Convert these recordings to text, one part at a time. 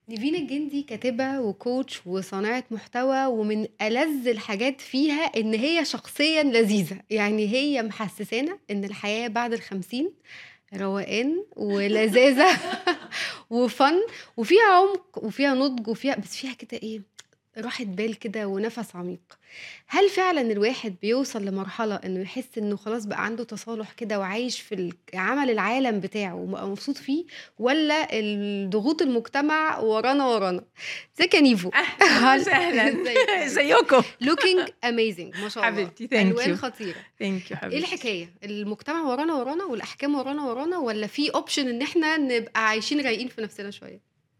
نيفين الجندي كاتبة وكوتش وصانعة محتوى ومن ألذ الحاجات فيها إن هي شخصيا لذيذة يعني هي محسسانا إن الحياة بعد الخمسين روقان ولذاذة وفن وفيها عمق وفيها نضج وفيها بس فيها كده إيه راحة بال كده ونفس عميق هل فعلا الواحد بيوصل لمرحلة انه يحس انه خلاص بقى عنده تصالح كده وعايش في عمل العالم بتاعه وبقى مبسوط فيه ولا الضغوط المجتمع ورانا ورانا ازيك يا نيفو اهلا وسهلا ازيكم لوكينج اميزنج ما شاء الله حبيبتي ثانك الوان يو خطيره ثانك يو ايه حبيبتي الحكايه المجتمع ورانا ورانا والاحكام ورانا ورانا ولا في اوبشن ان احنا نبقى عايشين رايقين في نفسنا شويه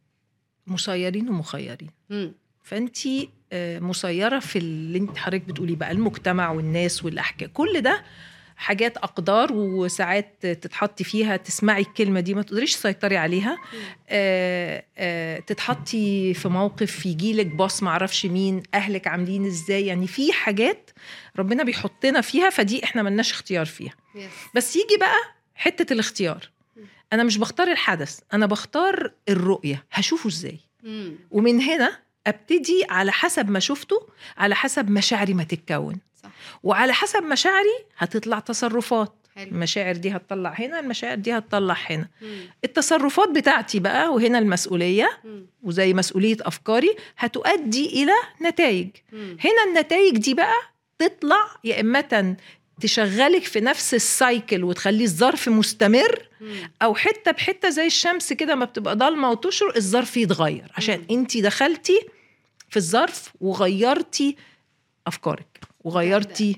مسيرين ومخيرين امم فانت مسيره في اللي انت حضرتك بتقولي بقى المجتمع والناس والاحكام كل ده حاجات اقدار وساعات تتحطي فيها تسمعي الكلمه دي ما تقدريش تسيطري عليها آه، آه، تتحطي في موقف يجيلك باص معرفش مين اهلك عاملين ازاي يعني في حاجات ربنا بيحطنا فيها فدي احنا ملناش اختيار فيها يس بس يجي بقى حته الاختيار انا مش بختار الحدث انا بختار الرؤيه هشوفه ازاي امم ومن هنا ابتدي على حسب ما شفته على حسب مشاعري ما تتكون صح وعلى حسب مشاعري هتطلع تصرفات حلو المشاعر دي هتطلع هنا المشاعر دي هتطلع هنا مم. التصرفات بتاعتي بقى وهنا المسؤولية مم. وزي مسؤولية أفكاري هتؤدي إلى نتائج مم. هنا النتائج دي بقى تطلع يا إما تشغلك في نفس السايكل وتخليه الظرف مستمر مم. او حته بحته زي الشمس كده ما بتبقى ضلمه وتشرق الظرف يتغير عشان مم. انت دخلتي في الظرف وغيرتي افكارك وغيرتي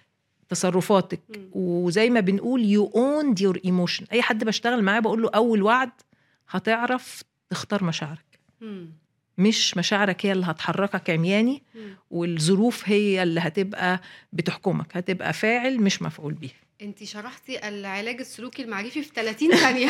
تصرفاتك مم. وزي ما بنقول يو اون يور ايموشن اي حد بشتغل معاه بقول له اول وعد هتعرف تختار مشاعرك مم. مش مشاعرك هي اللي هتحركك عمياني مم. والظروف هي اللي هتبقى بتحكمك هتبقى فاعل مش مفعول به انت شرحتي العلاج السلوكي المعرفي في 30 ثانيه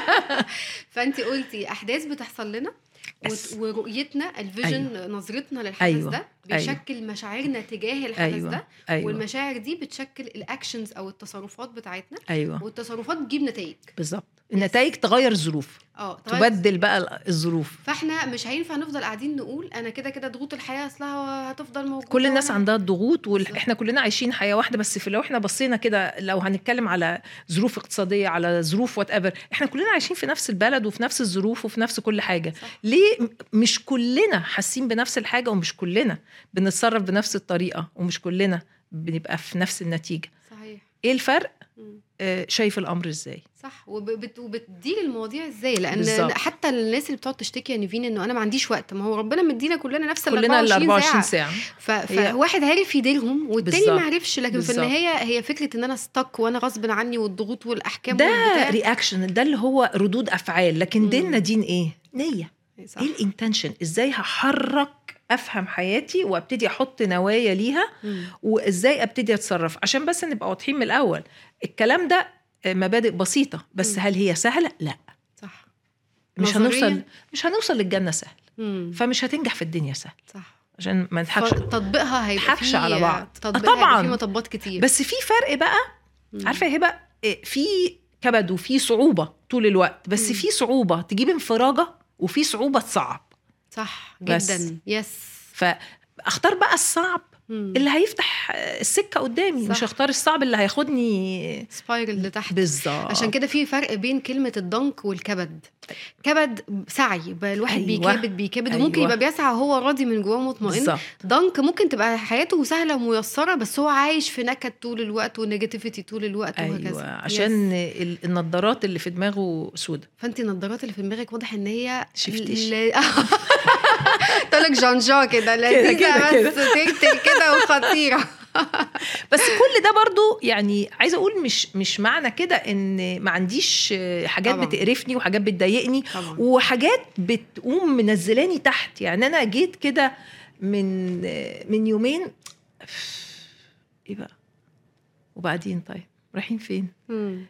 فانت قلتي احداث بتحصل لنا بس. وت- ورؤيتنا الفيجن نظرتنا للحدث أيوة. ده بيشكل مشاعرنا تجاه الحدث أيوة. ده ايوه والمشاعر دي بتشكل الاكشنز او التصرفات بتاعتنا ايوه والتصرفات بتجيب نتائج بالظبط النتائج تغير الظروف اه تغير- تبدل بقى الظروف فاحنا مش هينفع نفضل قاعدين نقول انا كده كده ضغوط الحياه اصلها هتفضل موجوده كل الناس وأنا- عندها الضغوط بالظبط. واحنا كلنا عايشين حياه واحده بس في لو احنا بصينا كده لو هنتكلم على ظروف اقتصاديه على ظروف وات ايفر احنا كلنا عايشين في نفس البلد وفي نفس الظروف وفي نفس كل حاجه صح. ليه م- مش كلنا حاسين بنفس الحاجه ومش كلنا بنتصرف بنفس الطريقه ومش كلنا بنبقى في نفس النتيجه صحيح ايه الفرق مم. آه، شايف الامر ازاي صح وبت... وبتدير المواضيع ازاي لان بالظبط. حتى الناس اللي بتقعد تشتكي يا نيفين انه انا ما عنديش وقت ما هو ربنا مدينا كلنا نفس ال كلنا ال 24 24 ساعه ساعه ف... هي- فواحد عارف يديرهم والتاني بالظبط. ما عرفش لكن في بالظبط. النهايه هي فكره ان انا ستك وانا غصب عني والضغوط والاحكام ده والبتاع. رياكشن ده اللي هو ردود افعال لكن مم. ديننا دين ايه نيه صح ايه الانتنشن ازاي هحرك افهم حياتي وابتدي احط نوايا ليها مم. وازاي ابتدي اتصرف عشان بس نبقى واضحين من الاول الكلام ده مبادئ بسيطه بس مم. هل هي سهله لا صح مش نظرياً؟ هنوصل مش هنوصل للجنه سهل مم. فمش هتنجح في الدنيا سهل صح عشان ما نضحكش تطبيقها هيبقى نضحكش فيه على بعض. تطبيقها طبعاً. طبعا في مطبات كتير بس في فرق بقى مم. عارفه يا هبه إيه، في كبد وفي صعوبه طول الوقت بس مم. في صعوبه تجيب انفراجه وفي صعوبه تصعب صح بس. جدا يس فاختار بقى الصعب مم. اللي هيفتح السكه قدامي صح. مش هختار الصعب اللي هياخدني سبايرل لتحت بالظبط عشان كده في فرق بين كلمة الضنك والكبد كبد سعي بقى الواحد أيوة. بيكابد بيكابد أيوة. وممكن يبقى بيسعى وهو راضي من جواه مطمئن بالظبط ضنك ممكن تبقى حياته سهلة وميسرة بس هو عايش في نكد طول الوقت ونيجاتيفيتي طول الوقت ايوه وهكذا عشان يس. ال- النضارات اللي في دماغه سودة فانت النضارات اللي في دماغك واضح ان هي شفتيش؟ ل- تقولك جان جان كده لذيذة كده، بس تقتل كده وخطيرة بس كل ده برضو يعني عايزه اقول مش مش معنى كده ان ما عنديش حاجات طبعاً. بتقرفني وحاجات بتضايقني طبعا وحاجات بتقوم منزلاني تحت يعني انا جيت كده من من يومين ايه بقى وبعدين طيب رايحين فين مم.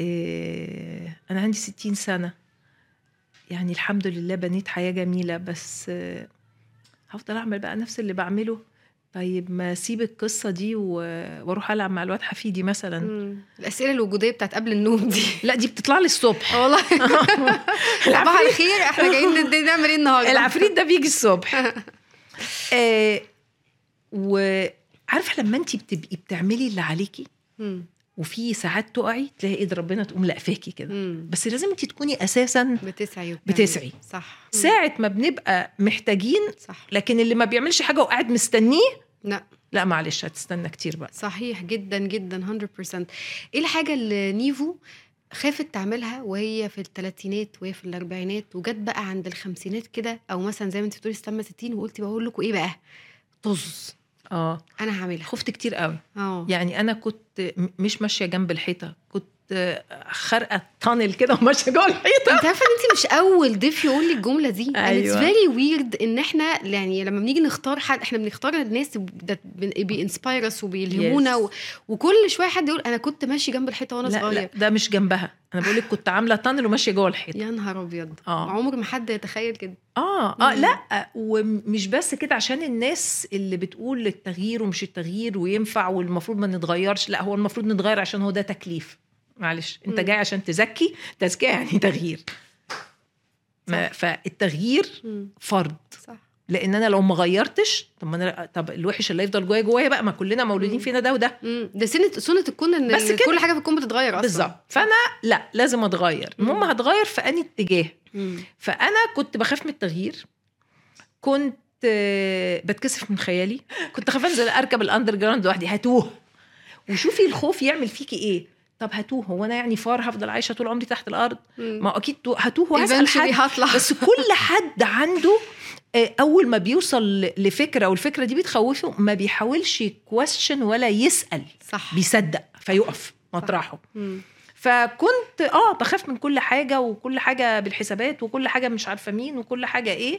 إيه انا عندي ستين سنه يعني الحمد لله بنيت حياه جميله بس آه، هفضل اعمل بقى نفس اللي بعمله طيب ما اسيب القصه دي و- واروح العب مع الواد حفيدي مثلا مم. الاسئله الوجوديه بتاعت قبل النوم دي لا دي بتطلع لي الصبح آه والله صباح الخير احنا جايين ند- نعمل ايه النهارده العفريت ده بيجي الصبح آه وعارفه لما انت بتبقي بتعملي اللي عليكي مم. وفي ساعات تقعي تلاقي ايد ربنا تقوم لقفاكي كده مم. بس لازم انت تكوني اساسا بتسعي وبتعملي. بتسعي. صح مم. ساعه ما بنبقى محتاجين صح لكن اللي ما بيعملش حاجه وقاعد مستنيه لا لا معلش هتستنى كتير بقى صحيح جدا جدا 100% ايه الحاجه اللي نيفو خافت تعملها وهي في الثلاثينات وهي في الاربعينات وجت بقى عند الخمسينات كده او مثلا زي ما انت بتقولي استنى 60 وقلتي بقول لكم ايه بقى طز اه انا هعملها خفت كتير قوي اه يعني انا كنت م- مش ماشيه جنب الحيطه كنت آه، خارقه تانل كده وماشيه جوه الحيطه انت عارفه ان انت مش اول ضيف يقول لي الجمله دي اتس أيوة. فيري ويرد ان احنا يعني لما بنيجي نختار حد احنا بنختار الناس بينسبايرس وبيلهمونا Yes. و... وكل شويه حد يقول انا كنت ماشي جنب الحيطه وانا لا, صغير لا ده مش جنبها انا بقول لك كنت عامله تانل وماشيه جوه الحيطه يا نهار ابيض اه عمر ما حد يتخيل كده اه اه مم. لا ومش بس كده عشان الناس اللي بتقول التغيير ومش التغيير وينفع والمفروض ما نتغيرش لا هو المفروض نتغير عشان هو ده تكليف معلش انت مم. جاي عشان تزكي تزكيه يعني تغيير ما فالتغيير مم. فرض صح لان انا لو ما غيرتش طب ما انا طب الوحش اللي يفضل جوايا جوايا بقى ما كلنا مولودين مم. فينا ده وده مم. ده سنه سنه الكون ان بس بس كده. كل حاجه في الكون بتتغير اصلا بالظبط فانا لا لازم اتغير المهم مم. هتغير في انهي اتجاه مم. فانا كنت بخاف من التغيير كنت آه، بتكسف من خيالي كنت اخاف انزل اركب الاندر جراوند لوحدي هتوه وشوفي الخوف يعمل فيكي ايه طب هتوه هو انا يعني فار هفضل عايشه طول عمري تحت الارض مم. ما هو اكيد تو- هتوه وهسال Eventually حد هطلع بس كل حد عنده آه، اول ما بيوصل لفكره والفكره دي بتخوفه ما بيحاولش يكويشن ولا يسال صح بيصدق فيقف مطرحه مم. فكنت اه بخاف من كل حاجه وكل حاجه بالحسابات وكل حاجه مش عارفه مين وكل حاجه ايه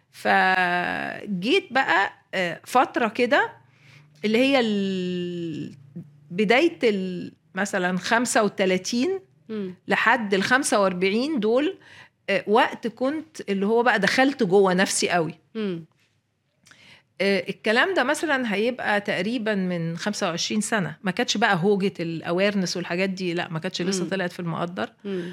فجيت بقى آه، فتره كده اللي هي ال- بدايه ال- مثلا 35 مم. لحد ال 45 دول آه، وقت كنت اللي هو بقى دخلت جوه نفسي قوي مم. آه، الكلام ده مثلا هيبقى تقريبا من 25 سنه ما كانتش بقى هوجه الاويرنس والحاجات دي لا ما كانتش لسه مم. طلعت في المقدر مم.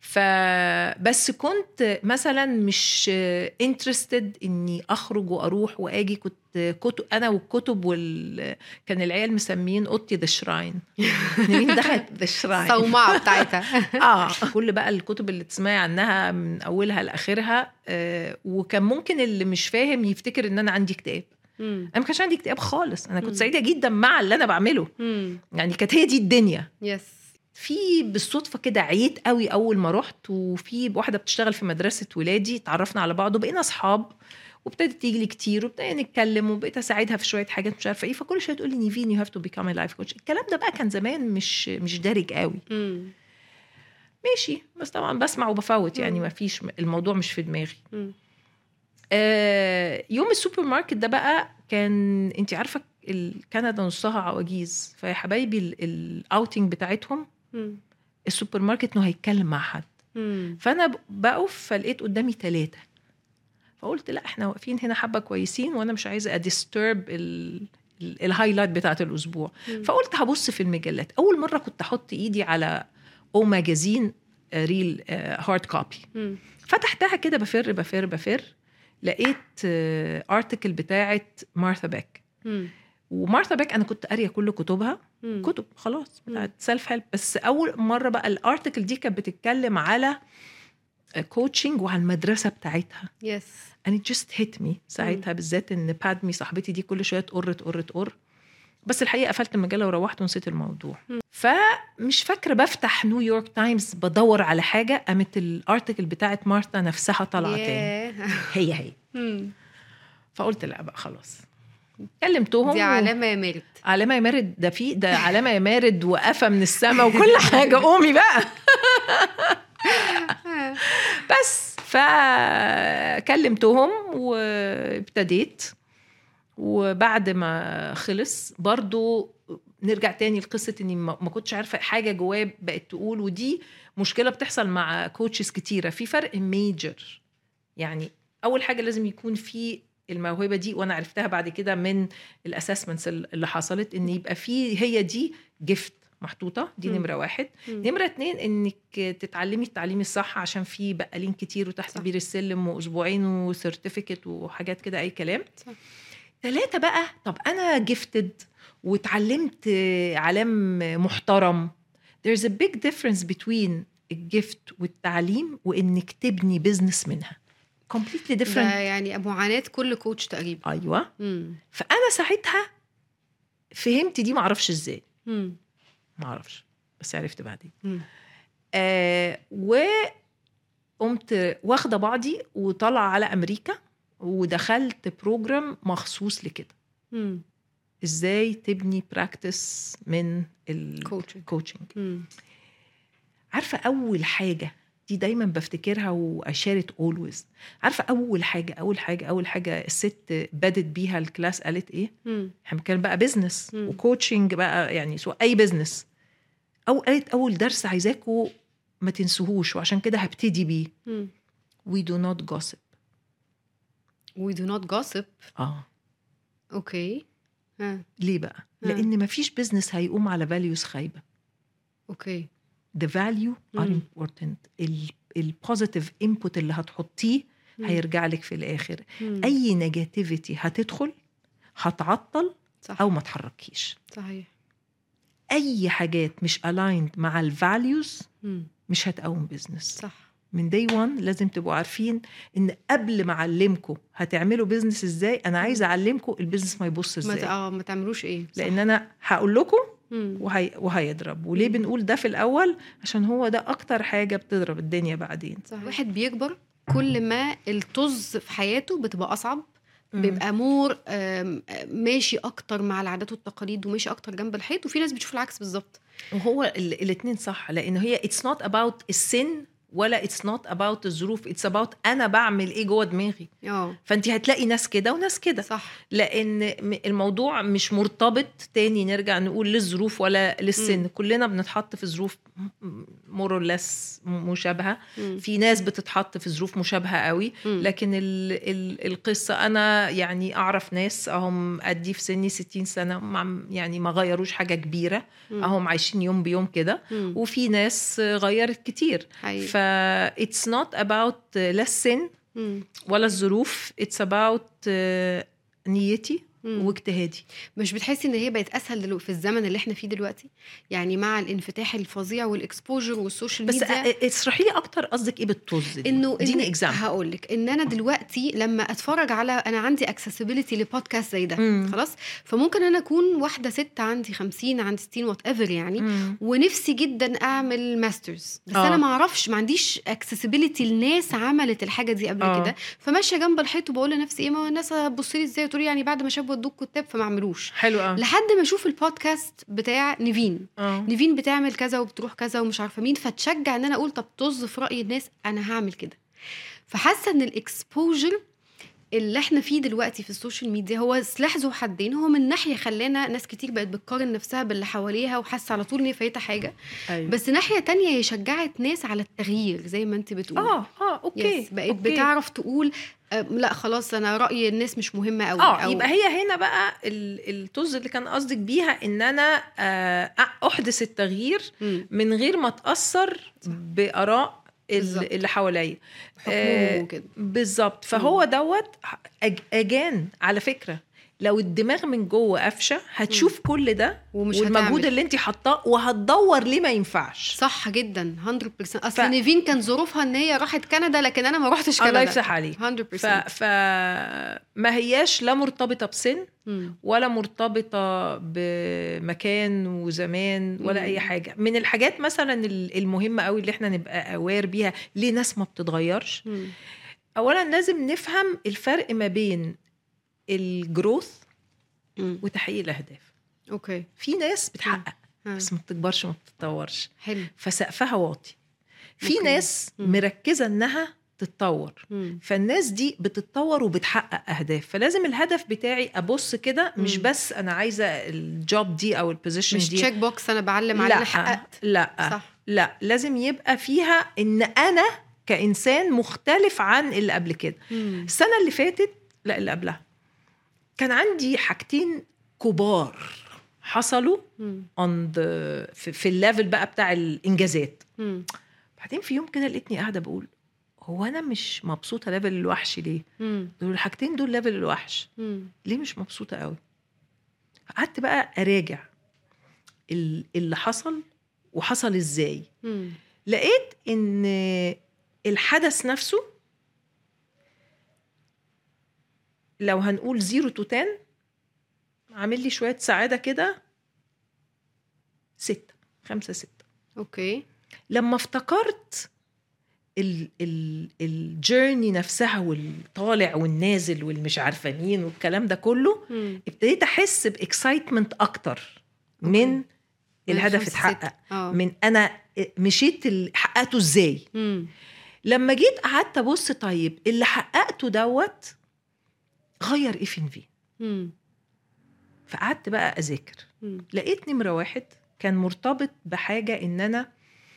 فبس كنت مثلا مش انترستد اني اخرج واروح واجي كنت كتب انا والكتب وال كان العيال مسميين اوضتي ذا شراين مين دخلت ذا شراين الصومعه بتاعتها اه كل بقى الكتب اللي تسمعي عنها من اولها لاخرها آه وكان ممكن اللي مش فاهم يفتكر ان انا عندي اكتئاب مم. انا ما كانش عندي اكتئاب خالص انا مم. كنت سعيده جدا مع اللي انا بعمله مم. يعني كانت هي دي الدنيا يس في بالصدفه كده عيت قوي اول ما رحت وفي واحده بتشتغل في مدرسه ولادي اتعرفنا على بعض وبقينا اصحاب وابتدت تيجي لي كتير وابتدينا نتكلم وبقيت اساعدها في شويه حاجات مش عارفه ايه فكل شويه تقول لي نيفين يو هاف تو بيكام لايف كوتش الكلام ده بقى كان زمان مش مش دارج قوي مم. ماشي بس طبعا بسمع وبفوت يعني مم. ما فيش الموضوع مش في دماغي مم. آه يوم السوبر ماركت ده بقى كان انت عارفه ال- كندا نصها عواجيز فيا حبايبي الاوتنج بتاعتهم مم. السوبر ماركت انه هيتكلم مع حد مم. فانا ب- بقف فلقيت قدامي ثلاثه فقلت لا احنا واقفين هنا حبه كويسين وانا مش عايزه اديسترب الهايلايت بتاعت الاسبوع مم. فقلت هبص في المجلات اول مره كنت احط ايدي على او ماجازين ريل هارد كوبي مم. فتحتها كده بفر بفر بفر لقيت ارتكل بتاعت مارثا باك مم. ومارثا باك انا كنت قاريه كل كتبها مم. كتب خلاص مم. بتاعت سيلف هيلب بس اول مره بقى الارتكل دي كانت بتتكلم على كوتشنج وعلى المدرسه بتاعتها يس and it just hit me ساعتها بالذات ان بادمي صاحبتي دي كل شويه تقر تقر تقر بس الحقيقه قفلت المجله وروحت ونسيت الموضوع مم. فمش فاكره بفتح نيويورك تايمز بدور على حاجه قامت الارتكل بتاعت مارثا نفسها طالعه تاني ياه. هي هي مم. فقلت لا بقى خلاص كلمتهم دي و- علامه يا ميرت علامه يا مارد ده في ده علامه يا مارد وقفه من السماء وكل حاجه قومي بقى بس فكلمتهم وابتديت وبعد ما خلص برضو نرجع تاني لقصه اني ما ما كنتش عارفه حاجه جوايا بقت تقول ودي مشكله بتحصل مع كوتشز كتيره في فرق ميجر يعني اول حاجه لازم يكون في الموهبه دي وانا عرفتها بعد كده من الاسسمنتس اللي حصلت ان يبقى في هي دي جفت محطوطه دي مم. نمره واحد مم. نمرة اتنين انك تتعلمي التعليم الصح عشان في بقالين كتير وتحت صح. بير السلم واسبوعين وسيرتيفيكت وحاجات كده اي كلام صح. ثلاثة بقى طب انا جفتد واتعلمت علام محترم there's a big difference between الجفت والتعليم وانك تبني بزنس منها completely ده different يعني معاناه كل كوتش تقريبا ايوه مم. فانا ساعتها فهمت دي معرفش ازاي مم. معرفش بس عرفت بعدين مم. آه وقمت واخده بعضي وطالعه على امريكا ودخلت بروجرام مخصوص لكده مم. ازاي تبني براكتس من كوتشنج الكوتشنج مم. عارفه اول حاجه دي دايما بفتكرها واشارت اولويز عارفه اول حاجه اول حاجه اول حاجه الست بدت بيها الكلاس قالت ايه مم. احنا بنتكلم بقى بزنس مم. وكوتشنج بقى يعني سواء اي بزنس او قالت اول درس عايزاكوا ما تنسوهوش وعشان كده هبتدي بيه مم. we do not gossip we do not gossip اه اوكي ها ليه بقى آه. لان مفيش بزنس هيقوم على values خايبه اوكي the value are مم. important البوزيتيف انبوت اللي هتحطيه مم. هيرجع لك في الاخر مم. اي نيجاتيفيتي هتدخل هتعطل صح او ما تحركيش صحيح اي حاجات مش aligned مع الفاليوز مم. مش هتقوم بزنس صح من داي 1 لازم تبقوا عارفين ان قبل ما اعلمكم هتعملوا بزنس ازاي انا عايزه اعلمكم البيزنس ما يبص ما ت- ازاي اه ما تعملوش ايه صح. لان انا هقول لكم مم. وهي... وهيضرب وليه مم. بنقول ده في الاول عشان هو ده اكتر حاجه بتضرب الدنيا بعدين صح واحد بيكبر كل ما الطز في حياته بتبقى اصعب مم. بيبقى مور آم، آم، ماشي اكتر مع العادات والتقاليد وماشي اكتر جنب الحيط وفي ناس بتشوف العكس بالظبط وهو الاثنين صح لان هي اتس نوت اباوت السن ولا اتس نوت اباوت الظروف اتس اباوت انا بعمل ايه جوه دماغي اه فانت هتلاقي ناس كده وناس كده صح لان م- الموضوع مش مرتبط تاني نرجع نقول للظروف ولا للسن مم. كلنا بنتحط في ظروف مورلس مشابهه مم. في ناس بتتحط في ظروف مشابهه قوي مم. لكن ال ال القصه انا يعني اعرف ناس اهم قدي في سني 60 سنه ما يعني ما غيروش حاجه كبيره مم. اهم عايشين يوم بيوم كده مم. وفي ناس غيرت كتير حقيقي. ف it's not about لا السن مم. ولا الظروف it's about آه، نيتي مم. واجتهادي مش بتحسي ان هي بقت اسهل دلو... في الزمن اللي احنا فيه دلوقتي يعني مع الانفتاح الفظيع والاكسبوجر والسوشيال بس ميديا آه، اشرحي لي اكتر قصدك ايه بالطز دي انه اديني اكزامبل هقول لك ان انا دلوقتي لما اتفرج على انا عندي اكسسبيليتي لبودكاست زي ده مم. خلاص فممكن انا اكون واحده ست عندي 50 عندي 60 وات ايفر يعني ونفسي جدا اعمل ماسترز بس آه. انا ما اعرفش ما عنديش اكسسبيليتي لناس عملت الحاجه دي قبل آه. كده فماشيه جنب الحيط وبقول لنفسي ايه ما هو الناس هتبص لي ازاي وتقول لي يعني بعد ما شافوا ادوك كتاب فما عملوش حلو اه لحد ما اشوف البودكاست بتاع نيفين اه نيفين بتعمل كذا وبتروح كذا ومش عارفه مين فتشجع ان انا اقول طب طز في راي الناس انا هعمل كده فحاسه ان الاكسبوجر اللي احنا فيه دلوقتي في السوشيال ميديا هو سلاح ذو حدين هو من ناحيه خلانا ناس كتير بقت بتقارن نفسها باللي حواليها وحاسه على طول ان هي فايتها حاجه أيوة. بس ناحيه تانية هي شجعت ناس على التغيير زي ما انت بتقولي اه اه اوكي يس بقت أوكي. بتعرف تقول آه، لا خلاص انا راي الناس مش مهمه قوي اه يبقى هي هنا بقى ال- الطز اللي كان قصدك بيها ان انا آه، احدث التغيير مم. من غير ما اتاثر صح. باراء ال- بالظبط. اللي حواليا حكمهم آه، وكده بالظبط فهو دوت أج- اجان على فكره لو الدماغ من جوه قافشه هتشوف كل ده ومش والمجهود هتعمل. اللي انت حاطاه وهتدور ليه ما ينفعش صح جدا 100% اصل ف- نيفين كان ظروفها ان هي راحت كندا لكن انا ما روحتش الله كندا يفتح عليك 100% ف... فما هياش لا مرتبطه بسن مم. ولا مرتبطه بمكان وزمان ولا مم. اي حاجه من الحاجات مثلا ال- المهمه قوي اللي احنا نبقى اوير بيها ليه ناس ما بتتغيرش مم. اولا لازم نفهم الفرق ما بين الجروث مم. وتحقيق الاهداف اوكي في ناس بتحقق ها. بس ما بتكبرش ما بتتطورش حلو فسقفها واطي في أوكي. ناس مم. مركزه انها تتطور مم. فالناس دي بتتطور وبتحقق اهداف فلازم الهدف بتاعي ابص كده مش مم. بس انا عايزه الجوب دي او البوزيشن مش دي تشيك بوكس انا بعلم عليه انا حققت لا صح لا لازم يبقى فيها ان انا كانسان مختلف عن اللي قبل كده مم. السنه اللي فاتت لا اللي قبلها كان عندي حاجتين كبار حصلوا مم. on the في, في الليفل بقى بتاع الانجازات مم. بعدين في يوم كده لقيتني قاعده بقول هو انا مش مبسوطه ليفل الوحش ليه مم. دول الحاجتين دول ليفل الوحش مم. ليه مش مبسوطه قوي قعدت بقى اراجع ال- اللي حصل وحصل ازاي مم. لقيت ان الحدث نفسه لو هنقول زيرو تو 10 عامل لي شويه سعاده كده ستة خمسة ستة اوكي لما افتكرت ال ال الجيرني نفسها والطالع والنازل والمش عارفه مين والكلام ده كله مم. ابتديت احس باكسايتمنت اكتر من الهدف خمسة، اتحقق ستة. اه من انا مشيت ال- حققته ازاي مم. لما جيت قعدت ابص طيب اللي حققته دوت غير ايه في في مم. فقعدت بقى اذاكر مم. لقيت نمره واحد كان مرتبط بحاجه ان انا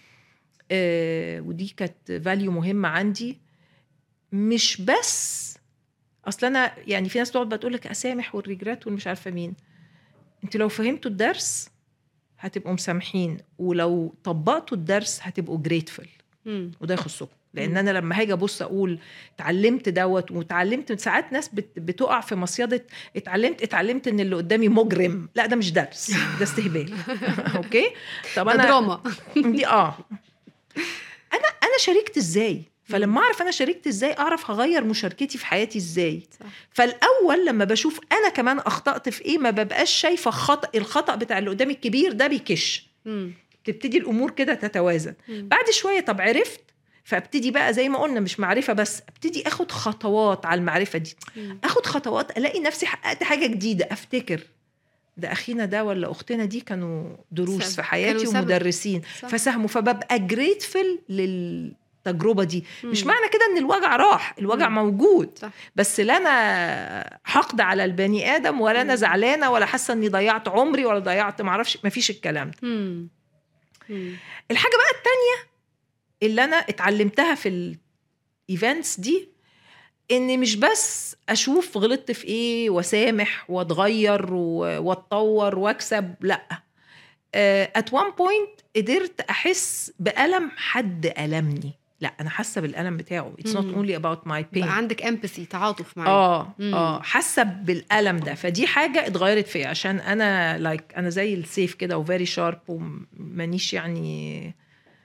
آه ودي كانت فاليو مهمه عندي مش بس اصل انا يعني في ناس تقعد بقى تقول لك اسامح والريجرات والمش عارفه مين انتوا لو فهمتوا الدرس هتبقوا مسامحين ولو طبقتوا الدرس هتبقوا جريتفul مم. وده يخصكم لان مم. انا لما هاجي ابص اقول اتعلمت دوت واتعلمت ساعات ناس بت- بتقع في مصيده اتعلمت اتعلمت ان اللي قدامي مجرم لا ده مش درس ده استهبال اوكي طب ده انا دراما دي اه انا انا شاركت ازاي فلما اعرف انا شاركت ازاي اعرف هغير مشاركتي في حياتي ازاي صح. فالاول لما بشوف انا كمان اخطات في ايه ما ببقاش شايفه خطا الخطا بتاع اللي قدامي الكبير ده بيكش مم. تبتدي الامور كده تتوازن مم. بعد شويه طب عرفت فابتدي بقى زي ما قلنا مش معرفه بس ابتدي اخد خطوات على المعرفه دي مم. اخد خطوات الاقي نفسي حققت حاجه جديده افتكر ده اخينا ده ولا اختنا دي كانوا دروس سبب. في حياتي كانوا سبب. ومدرسين صح. فساهموا فببقى جريتفل للتجربه دي مش مم. معنى كده ان الوجع راح الوجع مم. موجود صح. بس لا انا حقد على البني ادم ولا انا مم. زعلانه ولا حاسه اني ضيعت عمري ولا ضيعت معرفش مفيش الكلام ده مم. مم. الحاجه بقى التانية اللي انا اتعلمتها في الايفنتس دي ان مش بس اشوف غلطت في ايه واسامح واتغير و- واتطور واكسب لا ات وان بوينت قدرت احس بالم حد المني لا انا حاسه بالالم بتاعه اتس نوت مم. اونلي اباوت ماي بين بقى عندك امباثي تعاطف معاه اه مم. اه حاسه بالالم ده فدي حاجه اتغيرت فيا عشان انا لايك like انا زي السيف كده وفيري شارب ومانيش يعني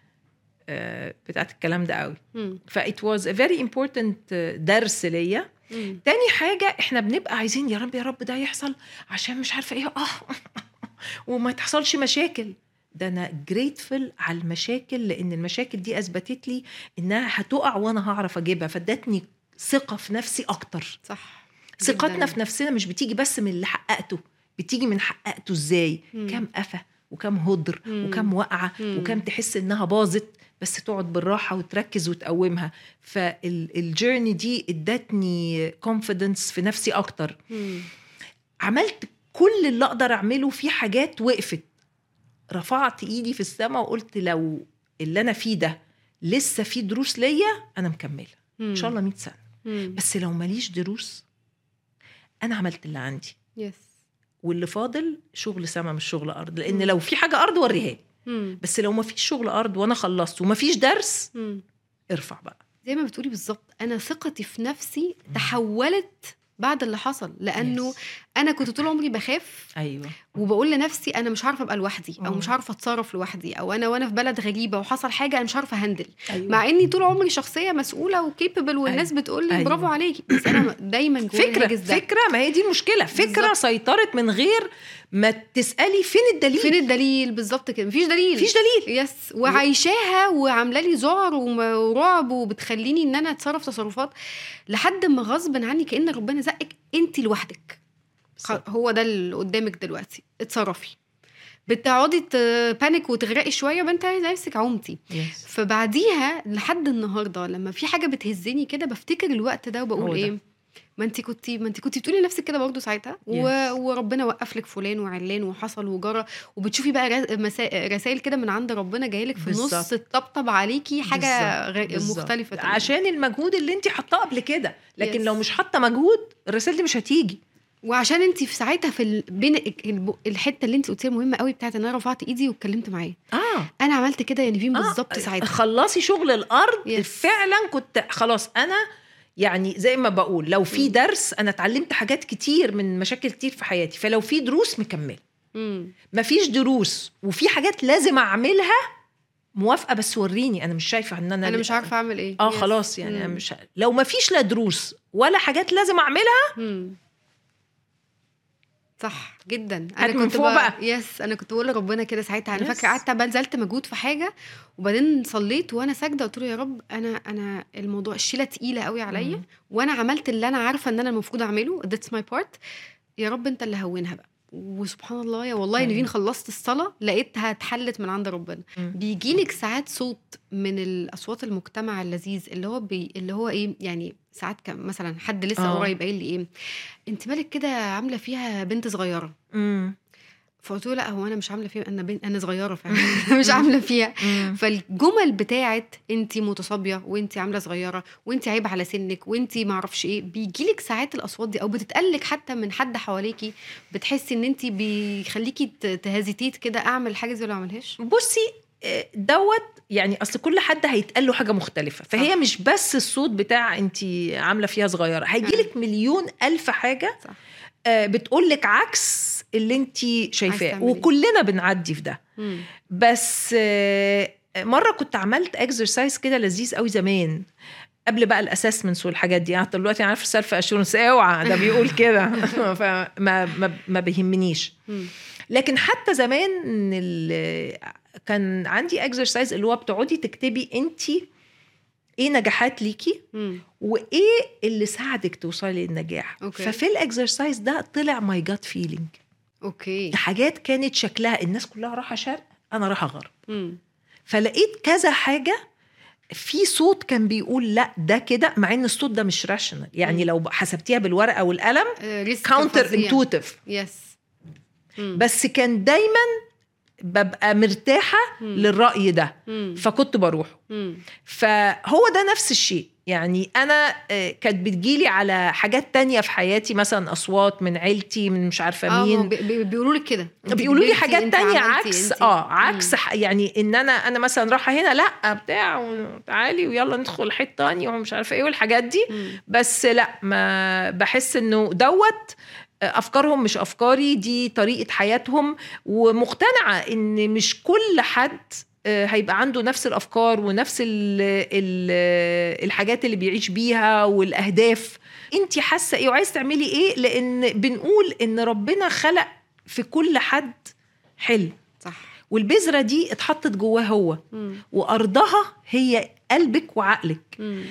آه، بتاعت الكلام ده قوي مم. فايت واز ا فيري امبورتنت درس ليا مم. تاني حاجه احنا بنبقى عايزين يا رب يا رب ده يحصل عشان مش عارفه ايه اه وما تحصلش مشاكل ده انا جريتفل على المشاكل لان المشاكل دي اثبتت لي انها هتقع وانا هعرف اجيبها فادتني ثقه في نفسي اكتر صح ثقتنا جداً. في نفسنا مش بتيجي بس من اللي حققته بتيجي من حققته ازاي مم. كم قفا وكم هدر مم. وكم وقعه مم. وكم تحس انها باظت بس تقعد بالراحه وتركز وتقومها فالجيرني دي ادتني كونفيدنس في نفسي اكتر مم. عملت كل اللي اقدر اعمله في حاجات وقفت رفعت ايدي في السماء وقلت لو اللي انا فيه ده لسه في دروس ليا انا مكمله ان شاء الله 100 سنه مم. بس لو ماليش دروس انا عملت اللي عندي يس واللي فاضل شغل سما مش شغل ارض لان مم. لو في حاجه ارض وريها لي. مم. بس لو ما فيش شغل ارض وانا خلصت وما فيش درس مم. ارفع بقى زي ما بتقولي بالظبط انا ثقتي في نفسي تحولت بعد اللي حصل لانه Yes. انا كنت طول عمري بخاف ايوه وبقول لنفسي انا مش عارفه ابقى لوحدي او مم. مش عارفه اتصرف لوحدي او انا وانا في بلد غريبه وحصل حاجه انا مش عارفه هندل ايوه مع اني طول عمري شخصيه مسؤوله وكيبل والناس بتقول لي أيوة. برافو عليكي بس انا دايما جوايا فكره الهاجس ده فكره ما هي دي المشكله فكره بالظبط. سيطرت من غير ما تسالي فين الدليل فين الدليل بالظبط كده مفيش دليل مفيش دليل يس وعايشاها وعامله لي ذعر وم- ورعب وبتخليني ان انا اتصرف تصرفات لحد ما غصب عني كان ربنا زقك انت لوحدك خ- هو ده اللي قدامك دلوقتي اتصرفي بتقعدي بانيك وتغرقي شويه وانت نفسك عمتي Yes. فبعديها لحد النهارده لما في حاجه بتهزني كده بفتكر الوقت ده هو وبقول ده. ايه ما انت كنتي ما انت كنتي بتقولي لنفسك كده برضه ساعتها و... Yes. وربنا وقف لك فلان وعلان وحصل وجرى وبتشوفي بقى رس... مسا... رسائل كده من عند ربنا جايه لك في النص بالظبط. تطبطب عليكي حاجه بالظبط. غ... بالظبط. مختلفه تماماً. عشان المجهود اللي انت حاطاه قبل كده لكن Yes. لو مش حاطه مجهود الرسائل دي مش هتيجي وعشان انت في ساعتها في ال... بين الب- الحته اللي انت قلتيها مهمه قوي بتاعت ان انا رفعت ايدي واتكلمت معاه اه انا عملت كده يا نيفين آه، بالظبط ساعتها خلصي شغل الارض Yes. فعلا كنت خلاص انا يعني زي ما بقول لو في مم. درس انا اتعلمت حاجات كتير من مشاكل كتير في حياتي فلو في دروس مكمل مم. مفيش دروس وفي حاجات لازم اعملها موافقه بس وريني انا مش شايفه ان انا انا مش عارفه اعمل ايه اه Yes. خلاص يعني مم. انا مش لو مفيش لا دروس ولا حاجات لازم اعملها مم. صح جدا هات من فوق بقى. يس انا كنت بقول لربنا كده ساعتها انا Yes. فاكره قعدت بذلت مجهود في حاجه وبعدين صليت وانا ساجده قلت له يا رب انا انا الموضوع الشيله تقيله قوي عليا مم. وانا عملت اللي انا عارفه ان انا المفروض اعمله ذاتس ماي بارت يا رب انت اللي هونها بقى وسبحان الله يا والله أيوة. نيفين خلصت الصلاه لقيتها اتحلت من عند ربنا مم. بيجيلك ساعات صوت من الاصوات المجتمع اللذيذ اللي هو بي اللي هو ايه يعني ساعات كان مثلا حد لسه آه. قريب قايل لي ايه انت مالك كده عامله فيها بنت صغيره مم. فقلت له لا هو انا مش عامله فيها انا بنت انا صغيره فعلا مش عامله فيها مم. فالجمل بتاعت انت متصابيه وانت عامله صغيره وانت عيب على سنك وانت ما اعرفش ايه بيجيلك ساعات الاصوات دي او بتتقلك حتى من حد حواليكي بتحسي ان انت بيخليكي ت- تهزيتيت كده اعمل حاجه زي اللي ما اعملهاش بصي آه، دوت يعني اصل كل حد هيتقال له حاجه مختلفه فهي صح. مش بس الصوت بتاع انت عامله فيها صغيره هيجيلك مليون الف حاجه صح. بتقول لك عكس اللي انت شايفاه تعملي إيه. وكلنا بنعدي في ده مم. بس آه، مره كنت عملت اكسرسايز كده لذيذ قوي زمان قبل بقى الاسسمنتس والحاجات دي يعني دلوقتي عارف سيلف اشورنس اوعى ده بيقول كده فما ما, ما بيهمنيش مم. لكن حتى زمان ال- كان عندي اكسرسايز اللي هو بتقعدي تكتبي انت ايه نجاحات ليكي مم. وايه اللي ساعدك توصلي للنجاح أوكي. ففي الاكسرسايز ده طلع ماي جاد فيلينج اوكي حاجات كانت شكلها الناس كلها رايحه شرق انا رايحه غرب مم. فلقيت كذا حاجه في صوت كان بيقول لا ده كده مع ان الصوت ده مش راشنال يعني مم. لو حسبتيها بالورقه والقلم آه، ريسك كاونتر فظيع. انتوتيف يس مم. بس كان دايما ببقى مرتاحه مم. للراي ده مم. فكنت بروح مم. فهو ده نفس الشيء يعني انا آه، كانت بتجيلي على حاجات تانية في حياتي مثلا اصوات من عيلتي من مش عارفه اه مين بيقولوا لك كده انت بيقولوا لي كبرتي، حاجات انت تانية عملتي، عكس انت- اه عكس مم. ح- يعني ان انا انا مثلا رايحه هنا لا بتاع تعالي ويلا ندخل حته تانية ومش عارفه ايه والحاجات دي مم. بس لا ما بحس انه دوت افكارهم مش افكاري دي طريقه حياتهم ومقتنعه ان مش كل حد آه، هيبقى عنده نفس الافكار ونفس ال ال الحاجات اللي بيعيش بيها والاهداف انت حاسه ايه وعايز تعملي ايه لان بنقول ان ربنا خلق في كل حد حلم صح والبذره دي اتحطت جواه هو مم. وارضها هي قلبك وعقلك مم.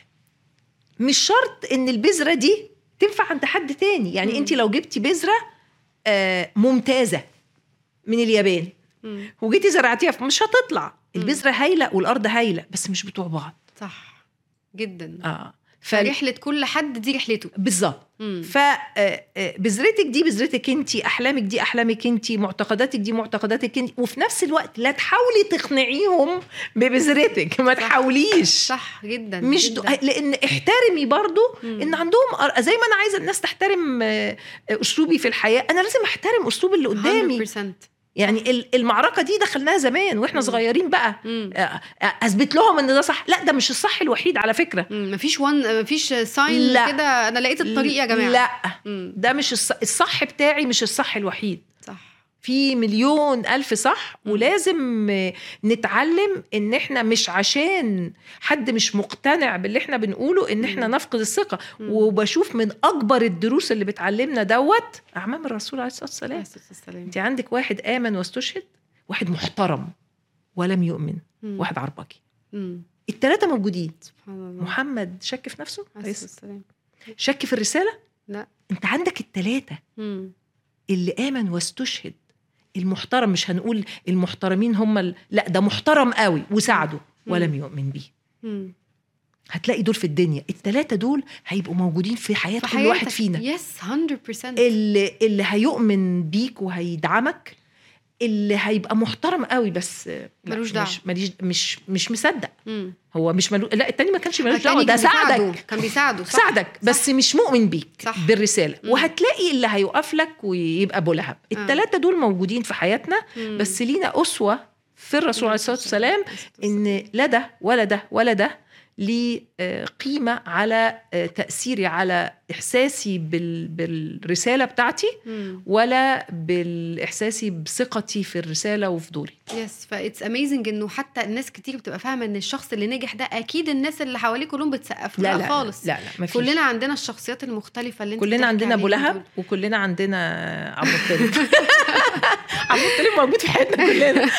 مش شرط ان البذره دي تنفع عند حد تاني يعني مم. انت لو جبتي بذره آه، ممتازه من اليابان مم. وجيتي زرعتيها في- مش هتطلع مم. البذره هايله والارض هايله بس مش بتوع بعض صح جدا اه ف فرحله كل حد دي رحلته بالظبط مم. فبذرتك دي بذرتك انت احلامك دي احلامك انت معتقداتك دي معتقداتك انت وفي نفس الوقت لا تحاولي تقنعيهم ببذرتك ما صح. تحاوليش صح جدا مش جدا. دو... لان احترمي برضو مم. ان عندهم أر- زي ما انا عايزه الناس تحترم آه، آه، اسلوبي في الحياه انا لازم احترم اسلوب اللي قدامي 100% يعني ال- المعركه دي دخلناها زمان واحنا مم. صغيرين بقى مم. آه، آه، اثبت لهم ان ده صح لا ده مش الصح الوحيد على فكره مم. مفيش وان مفيش ساين لا. كده انا لقيت الطريق يا جماعه لا مم. ده مش الص... الصح بتاعي مش الصح الوحيد صح في مليون ألف صح مم. ولازم آه، نتعلم إن إحنا مش عشان حد مش مقتنع باللي إحنا بنقوله إن إحنا مم. نفقد الثقة مم. وبشوف من أكبر الدروس اللي بتعلمنا دوت أعمام الرسول عليه الصلاة والسلام عليه الصلاة والسلام. أنت عندك واحد آمن واستشهد واحد محترم ولم يؤمن مم. واحد عربجي مم. التلاتة موجودين سبحان الله محمد شك في نفسه عليه الصلاة والسلام. شك في الرسالة لا أنت عندك التلاتة مم. اللي آمن واستشهد المحترم مش هنقول المحترمين هم ال... لا ده محترم قوي وساعده ولم يؤمن بيه مم. هتلاقي دول في الدنيا التلاتة دول هيبقوا موجودين في حياة في كل واحد حياتك. فينا يس 100% اللي اللي هيؤمن بيك وهيدعمك اللي هيبقى محترم قوي بس لا، ملوش دعوة. مش ماليش مش مش مصدق مم. هو مش ملو... لا التاني ما كانش ملوش التاني دعوه ده كان بيساعده. ساعدك كان بيساعده صح؟ ساعدك بس مش مؤمن بيك صح. بالرساله مم. وهتلاقي اللي هيقف لك ويبقى ابو لهب الثلاثه دول موجودين في حياتنا مم. بس لينا اسوه في الرسول عليه الصلاه والسلام ان لا ده ولا ده ولا ده ليه آه، قيمه على آه، تاثيري على احساسي بال... بالرساله بتاعتي مم. ولا بالاحساسي بثقتي في الرساله وفي دوري يس فاتس اميزنج انه حتى الناس كتير بتبقى فاهمه ان الشخص اللي نجح ده اكيد الناس اللي حواليه كلهم بتسقف له. لا لا خالص لا لا ما فيش. كلنا عندنا الشخصيات المختلفه اللي انت كلنا بتحكي عندنا ابو عليهم لهب دول. وكلنا عندنا عبد المطلب عبد المطلب موجود في حياتنا كلنا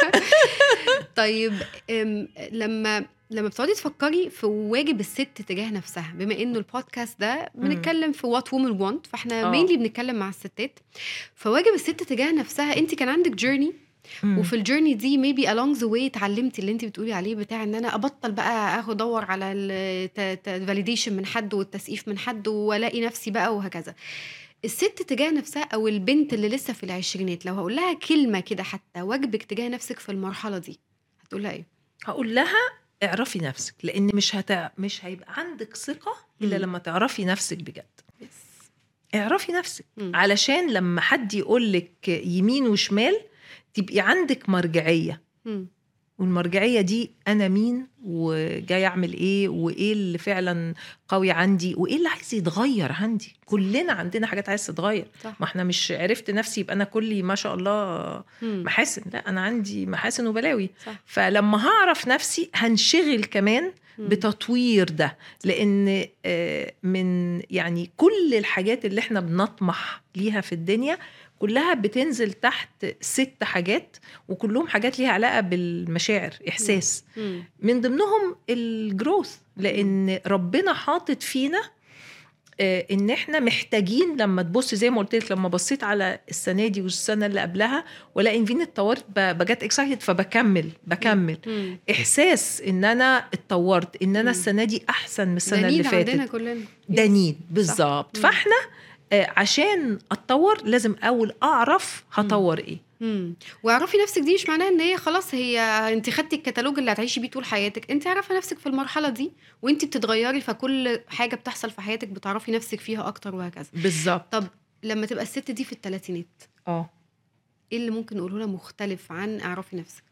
طيب أم، لما لما بتقعدي تفكري في واجب الست تجاه نفسها بما انه البودكاست ده بنتكلم في وات وومن وانت فاحنا آه. مينلي بنتكلم مع الستات فواجب الست تجاه نفسها انت كان عندك جيرني وفي الجيرني دي ميبي along the way اتعلمتي اللي انت بتقولي عليه بتاع ان انا ابطل بقى اخد ادور على الفاليديشن من حد والتسقيف من حد والاقي نفسي بقى وهكذا الست تجاه نفسها او البنت اللي لسه في العشرينات لو هقول لها كلمه كده حتى واجبك تجاه نفسك في المرحله دي هتقول لها ايه هقول لها اعرفي نفسك لان مش هت... مش هيبقى عندك ثقه الا مم. لما تعرفي نفسك بجد اعرفي نفسك مم. علشان لما حد يقول لك يمين وشمال تبقي عندك مرجعيه مم. والمرجعيه دي انا مين وجاي اعمل ايه وايه اللي فعلا قوي عندي وايه اللي عايز يتغير عندي كلنا عندنا حاجات عايز تتغير صح ما احنا مش عرفت نفسي يبقى انا كلي ما شاء الله مم. محاسن لا انا عندي محاسن وبلاوي صح فلما هعرف نفسي هنشغل كمان مم. بتطوير ده لان آه، من يعني كل الحاجات اللي احنا بنطمح ليها في الدنيا كلها بتنزل تحت ست حاجات وكلهم حاجات ليها علاقه بالمشاعر احساس مم. من ضمنهم الجروث لان ربنا حاطط فينا آه، ان احنا محتاجين لما تبص زي ما قلت لك لما بصيت على السنه دي والسنه اللي قبلها ولا ان فين اتطورت ب- بجت اكسايتد فبكمل بكمل مم. احساس ان انا اتطورت ان انا مم. السنه دي احسن من السنه ده اللي نيد عندنا فاتت كلنا ده Yes. نيد بالظبط مم. فاحنا آه، عشان اتطور لازم اول اعرف هطور ايه مم. واعرفي نفسك دي مش معناها ان هي خلاص هي انت خدتي الكتالوج اللي هتعيشي بيه طول حياتك انت عارفه نفسك في المرحله دي وانت بتتغيري فكل حاجه بتحصل في حياتك بتعرفي نفسك فيها اكتر وهكذا بالظبط طب لما تبقى الست دي في الثلاثينات اه ايه اللي ممكن نقوله لها مختلف عن اعرفي نفسك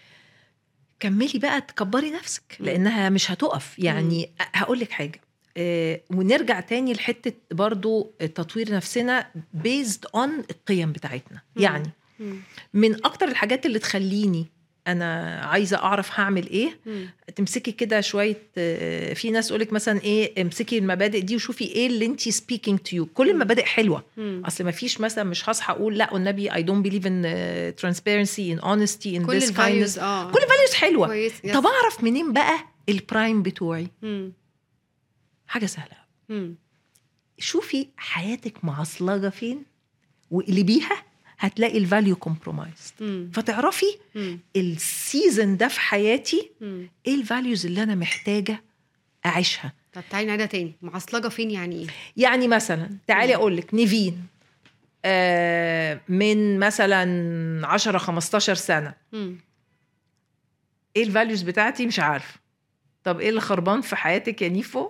كملي بقى تكبري نفسك مم. لانها مش هتقف يعني هقول لك حاجه آه، ونرجع تاني لحته برضو تطوير نفسنا بيزد اون القيم بتاعتنا مم. يعني مم. من اكتر الحاجات اللي تخليني انا عايزه اعرف هعمل ايه مم. تمسكي كده شويه آه، في ناس تقولك مثلا ايه امسكي المبادئ دي وشوفي ايه اللي انت سبيكينج تو يو كل مم. المبادئ حلوه مم. اصل ما فيش مثلا مش هصحى اقول لا والنبي اي دونت بليف ان ترانسبيرنسي ان اونستي ان كل ذس الفاليوز اه كل الفاليوز حلوه كويس يس. طب اعرف منين بقى البرايم بتوعي مم. حاجه سهله مم. شوفي حياتك معصلجه فين وقلبيها هتلاقي الفاليو كومبرومايز مم. فتعرفي مم. السيزون ده في حياتي مم. ايه الفاليوز اللي انا محتاجه اعيشها طب تعالي نعيدها تاني معصلجه فين يعني ايه يعني مثلا تعالي مم. اقول لك نيفين آه من مثلا 10 15 سنه مم. ايه الفاليوز بتاعتي مش عارفه طب ايه اللي خربان في حياتك يا نيفو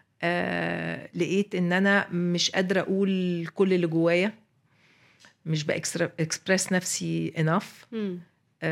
آه لقيت ان انا مش قادره اقول كل اللي جوايا مش باكسبرس نفسي enough مم.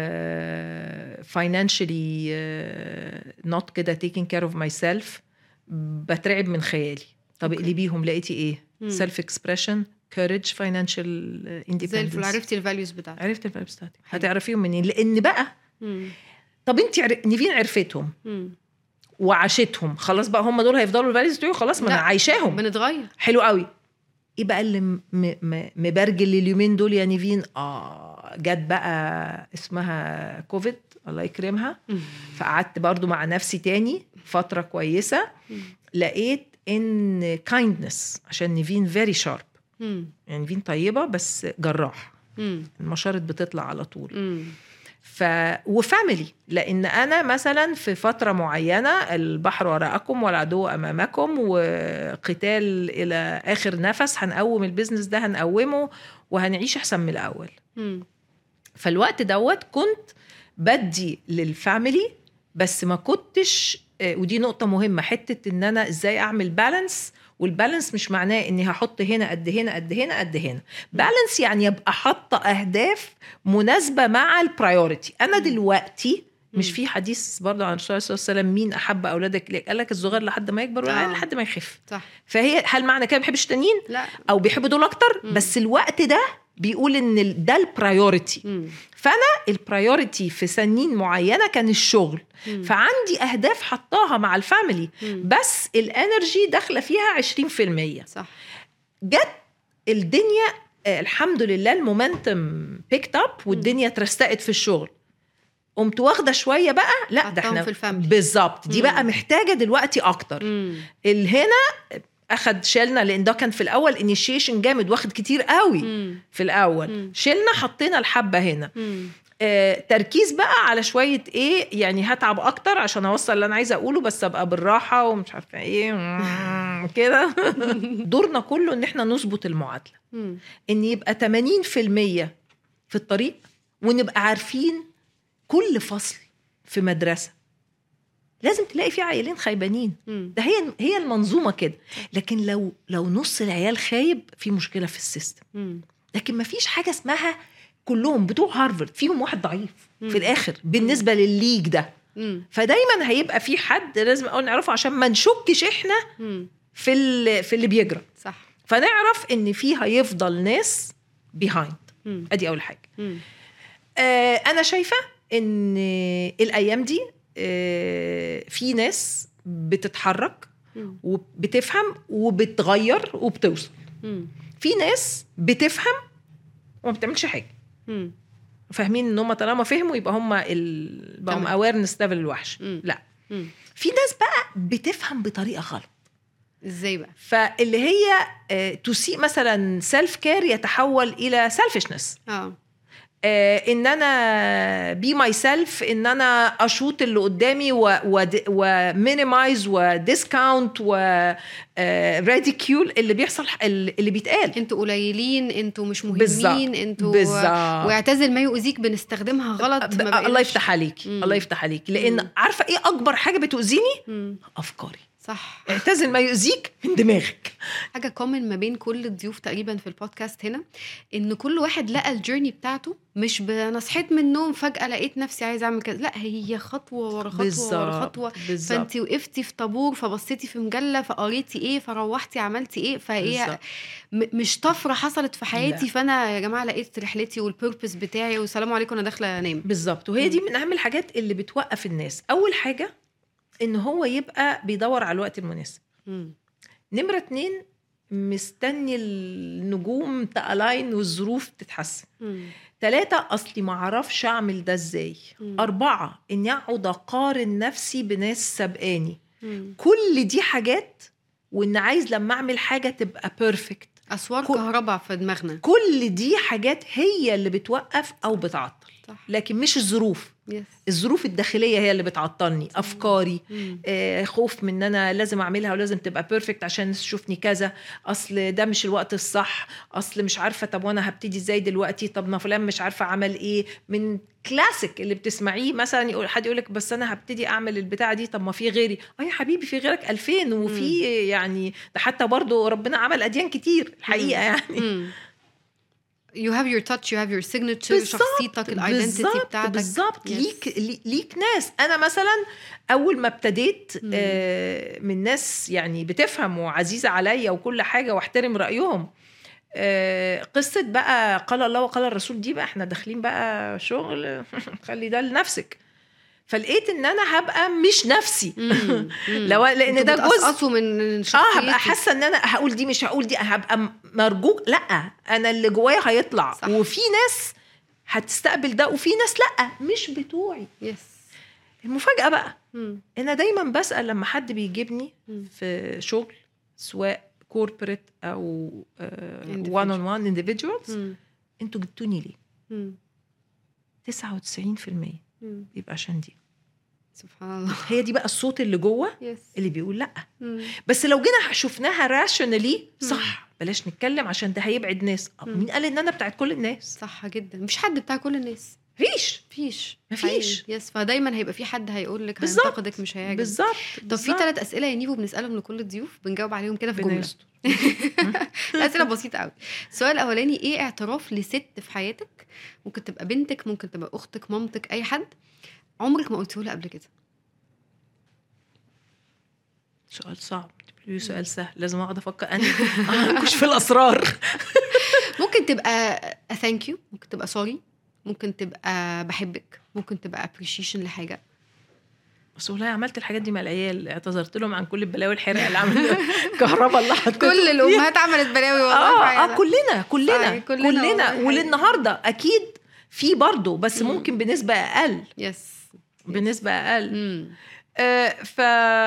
uh, financially uh, not كده taking care of myself بترعب من خيالي طب أوكي. اقلبيهم لقيتي ايه مم. self expression courage financial uh, زي الفل independence عرفتي الفاليوز بتاعتك عرفت الفاليوز بتاعتك هتعرفيهم منين لان بقى مم. طب انت عر... نيفين عرفتهم مم. وعاشتهم خلاص بقى هم دول هيفضلوا الفاليوز بتوعي خلاص ما انا لا. عايشاهم بنتغير حلو قوي ايه بقى اللي م- م- مبرجل اليومين دول يا نيفين اه جت بقى اسمها كوفيد الله يكرمها مم. فقعدت برضو مع نفسي تاني فترة كويسة مم. لقيت ان كايندنس عشان نيفين فيري شارب مم. يعني نيفين طيبة بس جراح مم. المشارط بتطلع على طول مم. ف وفاميلي لان انا مثلا في فتره معينه البحر وراءكم والعدو امامكم وقتال الى اخر نفس هنقوم البيزنس ده هنقومه وهنعيش احسن من الاول مم. فالوقت دوت كنت بدي للفاميلي بس ما كنتش آه، ودي نقطة مهمة حتة ان انا ازاي اعمل بالانس والبالانس مش معناه اني هحط هنا قد هنا قد هنا قد هنا بالانس يعني يبقى حاطة اهداف مناسبة مع البرايورتي انا مم. دلوقتي مش مم. في حديث برضه عن الرسول صلى الله عليه وسلم مين احب اولادك ليك قال لك الصغير لحد ما يكبر والعيل آه. لحد ما يخف صح فهي هل معنى كده ما بيحبش التانيين لا او بيحب دول اكتر مم. بس الوقت ده بيقول ان ال- ده البرايورتي مم. البرايورتي في سنين معينه كان الشغل مم. فعندي اهداف حطاها مع الفاميلي مم. بس الانرجي داخله فيها 20% صح جت الدنيا آه، الحمد لله المومنتم بيكت اب والدنيا اترستقت في الشغل قمت واخده شويه بقى لا ده حطاهم احنا في الفاميلي. بالظبط دي مم. بقى محتاجه دلوقتي اكتر مم. الهنا اخد شالنا لان ده كان في الاول انيشيشن جامد واخد كتير قوي مم. في الاول مم. شلنا حطينا الحبه هنا مم. آه، تركيز بقى على شويه ايه يعني هتعب اكتر عشان اوصل اللي انا عايزه اقوله بس ابقى بالراحه ومش عارفه ايه مم، كده دورنا كله ان احنا نظبط المعادله مم. ان يبقى 80% في الطريق ونبقى عارفين كل فصل في مدرسه لازم تلاقي في عيالين خيبانين مم. ده هي هي المنظومه كده لكن لو لو نص العيال خايب في مشكله في السيستم مم. لكن ما فيش حاجه اسمها كلهم بتوع هارفرد فيهم واحد ضعيف مم. في الاخر بالنسبه للليج ده مم. فدايما هيبقى في حد لازم اقول نعرفه عشان ما نشكش احنا مم. في ال- في اللي بيجرى صح فنعرف ان في هيفضل ناس بيهايند مم. ادي اول حاجه مم. آه انا شايفه ان الايام دي آه في ناس بتتحرك مم. وبتفهم وبتغير وبتوصل مم. في ناس بتفهم وما بتعملش حاجه مم. فاهمين ان هم طالما فهموا يبقى هم ال... بقوا تمام. اويرنس ليفل الوحش مم. لا مم. في ناس بقى بتفهم بطريقه غلط ازاي بقى فاللي هي تسيء مثلا سيلف كير يتحول الى سيلفشنس اه ان انا بي ماي سيلف ان انا اشوط اللي قدامي ومينيمايز وديسكاونت وراديكيول اللي بيحصل اللي بيتقال انتوا قليلين انتوا مش بالظبط. مهمين انتوا بالظبط واعتزل ما يؤذيك بنستخدمها غلط ب- ما الله بقيناش- يفتح عليكي مم. الله يفتح عليكي لان مم. عارفه ايه اكبر حاجه بتؤذيني مم. افكاري صح اعتزل ما يؤذيك من دماغك حاجه كومن ما بين كل الضيوف تقريبا في البودكاست هنا ان كل واحد لقى الجيرني بتاعته مش ب- انا صحيت من النوم فجاه لقيت نفسي عايزه اعمل كذا لا هي خطوه ورا خطوه ورا خطوه بالظبط فانت وقفتي في طابور فبصيتي في مجله فقريتي ايه فروحتي عملتي ايه فهي بالظبط. م- مش طفره حصلت في حياتي لا. فانا يا جماعه لقيت رحلتي والبيربس بتاعي والسلام عليكم انا داخله انام بالظبط وهي دي من اهم الحاجات اللي بتوقف الناس اول حاجه ان هو يبقى بيدور على الوقت المناسب مم. نمره اتنين مستني النجوم تالاين والظروف تتحسن مم. ثلاثة أصلي ما أعرفش أعمل ده إزاي مم. أربعة إني أقعد أقارن نفسي بناس سابقاني مم. كل دي حاجات وإن عايز لما أعمل حاجة تبقى بيرفكت اسوار كل- كهرباء في دماغنا كل دي حاجات هي اللي بتوقف أو بتعطل صح لكن مش الظروف يس الظروف الداخلية هي اللي بتعطلني أفكاري مم. آه، خوف من ان انا لازم اعملها ولازم تبقى بيرفكت عشان الناس تشوفني كذا اصل ده مش الوقت الصح اصل مش عارفه طب وانا هبتدي ازاي دلوقتي طب ما فلان مش عارفه عمل ايه من كلاسيك اللي بتسمعيه مثلا يقول حد يقول لك بس انا هبتدي اعمل البتاعه دي طب ما في غيري اه يا حبيبي في غيرك 2000 وفي يعني ده حتى برضو ربنا عمل اديان كتير الحقيقه يعني مم. you have your touch you have your signature بالظبط، شخصيتك الايدنتيتي بالظبط، بتاعتك بالظبط Yes. ليك لي- ليك ناس انا مثلا اول ما ابتديت مم. آه، من ناس يعني بتفهم وعزيزه عليا وكل حاجه واحترم رايهم آه، قصه بقى قال الله وقال الرسول دي بقى احنا داخلين بقى شغل خلي ده لنفسك فلقيت ان انا هبقى مش نفسي مم. مم. لو لان انتوا ده جزء بتقصقصوا من اه شخصيتي هبقى حاسه ان انا هقول دي مش هقول دي هبقى م- مرجوك لا انا اللي جوايا هيطلع صح. وفي ناس هتستقبل ده وفي ناس لا مش بتوعي يس المفاجاه بقى مم. انا دايما بسال لما حد بيجيبني مم. في شغل سواء كوربريت او Individual. وان اون وان individuals مم. انتوا جبتوني ليه مم. 99% مم. بيبقى عشان دي سبحان الله هي دي بقى الصوت اللي جوه يس اللي بيقول لا مم. بس لو جينا شفناها راشونالي مم. صح بلاش نتكلم عشان ده هيبعد ناس أه، مم. مين قال ان انا بتاعت كل الناس صح جدا مفيش حد بتاع كل الناس مفيش مفيش مفيش. حقيقي. يس فدايما هيبقى في حد هيقول لك بالظبط. هينتقدك مش هيعجبك بالظبط طب في ثلاث اسئله يا نيفو بنسالهم لكل الضيوف بنجاوب عليهم كده في جمله اسئله بسيطه قوي السؤال الاولاني ايه اعتراف لست في حياتك ممكن تبقى بنتك ممكن تبقى اختك مامتك اي حد عمرك ما قلته لها قبل كده سؤال صعب تقولي لي سؤال سهل لازم اقعد افكر انا انكش في الاسرار ممكن تبقى ثانك يو ممكن تبقى سوري ممكن تبقى بحبك ممكن تبقى ابريشيشن لحاجه بس والله عملت الحاجات دي مع العيال اعتذرت لهم عن كل البلاوي الحرقه اللي عملنا كهرباء اللي حطيتهم كل الامهات عملت بلاوي والله اه فعلا. اه كلنا كلنا صحيح، كلنا كلنا, والله كلنا حقيقي. وللنهارده اكيد في برضه بس مم. ممكن بنسبه اقل يس بنسبه اقل مم. آه ف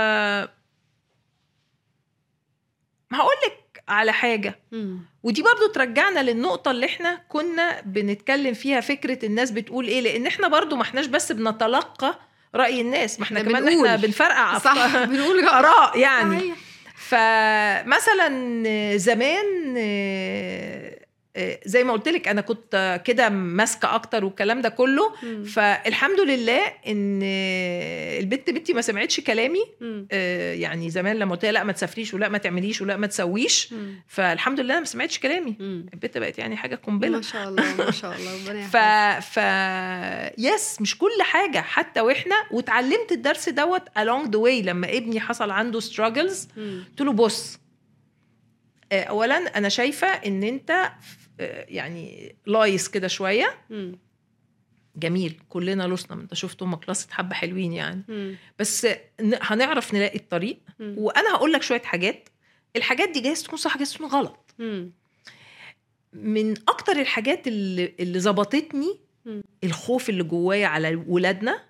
هقول لك على حاجه مم. ودي برضو ترجعنا للنقطة اللي احنا كنا بنتكلم فيها فكرة الناس بتقول ايه لان احنا برضو ما احناش بس بنتلقى رأي الناس ما احنا إحنا كمان بنقول. احنا بنفرقع صح أفكار- بنقول آراء يعني صحيح. فمثلا زمان آه، آه، زي ما قلت لك انا كنت كده ماسكه اكتر والكلام ده كله مم. فالحمد لله ان البت بنتي ما سمعتش كلامي مم. آه، يعني زمان لما قلت لها لا ما تسافريش ولا ما تعمليش ولا ما تسويش مم. فالحمد لله ما سمعتش كلامي مم. البت بقت يعني حاجه قنبله ما شاء الله ما شاء الله ربنا ف يحفظك. ف يس مش كل حاجه حتى واحنا واتعلمت الدرس دوت along the way لما ابني حصل عنده struggles مم. قلت له بص آه، اولا انا شايفه ان انت آه، يعني لايس كده شويه مم. جميل كلنا لصنا ما انت شفت هم كلاسة حبه حلوين يعني مم. بس ن- هنعرف نلاقي الطريق مم. وانا هقول لك شويه حاجات الحاجات دي جايز تكون صح جايز تكون غلط مم. من اكتر الحاجات اللي اللي ظبطتني مم. الخوف اللي جوايا على ولادنا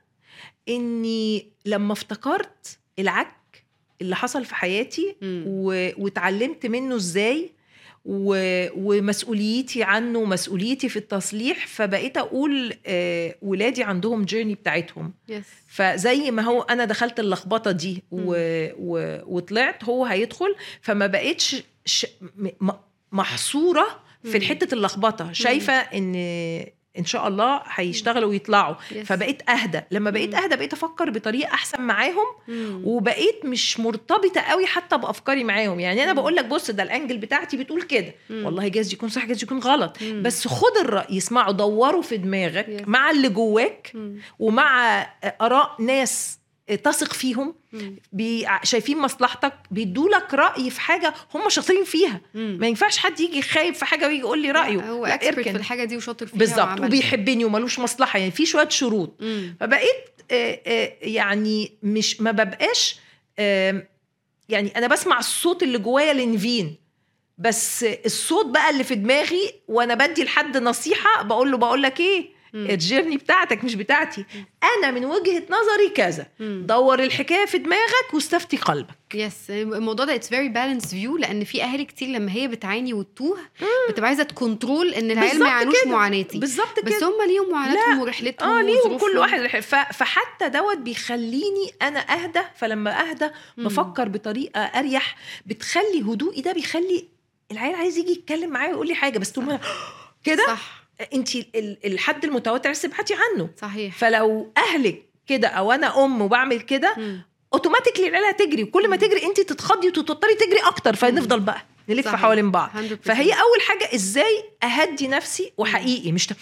اني لما افتكرت العك اللي حصل في حياتي مم. و... واتعلمت منه ازاي و... ومسؤوليتي عنه ومسؤوليتي في التصليح فبقيت اقول آه ولادي عندهم جيرني بتاعتهم يس فزي ما هو انا دخلت اللخبطه دي و... و... وطلعت هو هيدخل فما بقتش ش... م... م- محصوره في مم. حته اللخبطه شايفه ان ان شاء الله هيشتغلوا ويطلعوا يس. فبقيت اهدى لما بقيت مم. اهدى بقيت افكر بطريقه احسن معاهم مم. وبقيت مش مرتبطه قوي حتى بافكاري معاهم يعني انا مم. بقول لك بص ده الانجل بتاعتي بتقول كده مم. والله جايز يكون صح جايز يكون غلط مم. بس خد الراي اسمعه دوره في دماغك Yes. مع اللي جواك مم. ومع اراء ناس تثق فيهم مم. بي شايفين مصلحتك بيدوا لك راي في حاجه هم شاطرين فيها مم. ما ينفعش حد يجي خايب في حاجه ويجي يقول لي رايه هو لا، اكسبرت اركن. في الحاجه دي وشاطر فيها بالظبط وعملها. وبيحبني وملوش مصلحه يعني في شويه شروط مم. فبقيت آه، آه، يعني مش ما ببقاش آم، يعني انا بسمع الصوت اللي جوايا لنفين بس الصوت بقى اللي في دماغي وانا بدي لحد نصيحه بقول له بقول لك ايه مم. الجيرني بتاعتك مش بتاعتي انا من وجهه نظري كذا مم. دور الحكايه في دماغك واستفتي قلبك يس الموضوع ده اتس فيري بالانس فيو لان في اهالي كتير لما هي بتعاني وتتوه بتبقى عايزه تكنترول ان العيال بالظبط ما يعانوش كده. معاناتي بالظبط بس كده هم ليهم معاناتهم ورحلتهم اه ليهم وظروفهم. كل واحد رح- ف- فحتى دوت بيخليني انا اهدى فلما اهدى مم. بفكر بطريقه اريح بتخلي هدوئي ده بيخلي العيال عايز يجي يتكلم معايا ويقول لي حاجه بس طول ما أنا كده صح انت ال- الحد المتوتر لسه ابحثي عنه صحيح فلو اهلك كده او انا ام وبعمل كده مم. اوتوماتيكلي العيال هتجري وكل ما تجري انت تتخضي وتضطري تجري اكتر فنفضل بقى نلف صحيح. حوالين بعض 100% فهي اول حاجه ازاي اهدي نفسي وحقيقي مش ت-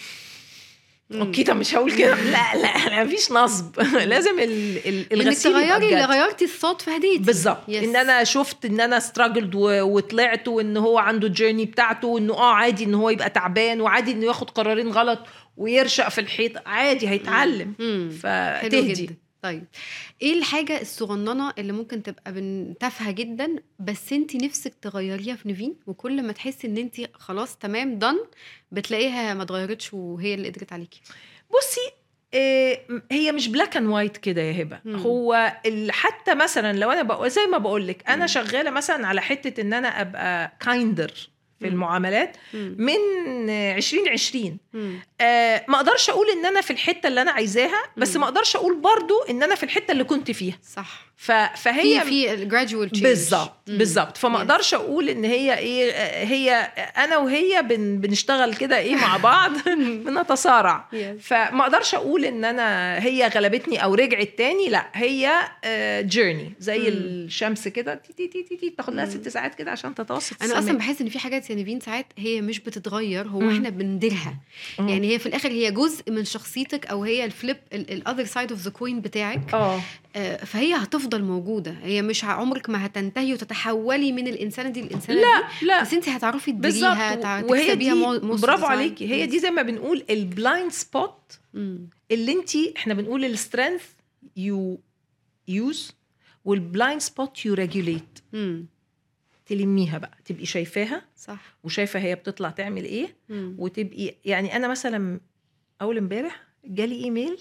مم. اوكي طب مش هقول كده لا لا لا مفيش نصب لازم ال- ال- انك الغسيل يبقى تغيري اللي بجد. غيرتي الصوت فهديتي بالظبط Yes. ان انا شفت ان انا ستراجلد وطلعت وان هو عنده الجيرني بتاعته وانه اه عادي ان هو يبقى تعبان وعادي انه ياخد قرارين غلط ويرشق في الحيط عادي هيتعلم مم. حلو فتهدي جدا طيب ايه الحاجة الصغننة اللي ممكن تبقى بن- تافهة جدا بس انت نفسك تغيريها في نيفين وكل ما تحسي ان انت خلاص تمام دن بتلاقيها ما اتغيرتش وهي اللي قدرت عليكي بصي إيه، هي مش بلاك اند وايت كده يا هبه مم. هو ال- حتى مثلا لو انا بقول زي ما بقول لك انا مم. شغاله مثلا على حته ان انا ابقى كايندر في مم. المعاملات مم. من 2020 مم. آه ما اقدرش اقول ان انا في الحته اللي انا عايزاها بس مم. ما اقدرش اقول برضو ان انا في الحته اللي كنت فيها صح ف... فهي في في الجراديوال بالظبط بالظبط فما Yes. اقدرش اقول ان هي ايه آه، هي انا وهي بن بنشتغل كده ايه مع بعض بنتصارع فما اقدرش اقول ان انا هي غلبتني او رجعت تاني لا هي جيرني زي مم. الشمس كده تي تي تي تي, تي تاخد لها مم. ست ساعات كده عشان تتوسط انا اصلا السماء. بحس ان في حاجات يا نيفين ساعات هي مش بتتغير هو مم. احنا بنديرها مم. يعني هي في الاخر هي جزء من شخصيتك او هي الفليب الاذر سايد اوف ذا كوين بتاعك اه آه، فهي هتفضل موجوده هي مش ع- عمرك ما هتنتهي وتتحولي من الانسانه دي للانسانه لا دي لا بس انت هتعرفي تديريها بالظبط تع- وهي تكسبيها دي مو- most of برافو the time. عليكي هي دي زي ما بنقول البلايند سبوت مم. اللي انت احنا بنقول السترينث يو يوز والبلايند سبوت يو ريجوليت مم. تلميها بقى تبقي شايفاها صح وشايفه هي بتطلع تعمل ايه مم. وتبقي يعني انا مثلا اول امبارح جالي ايميل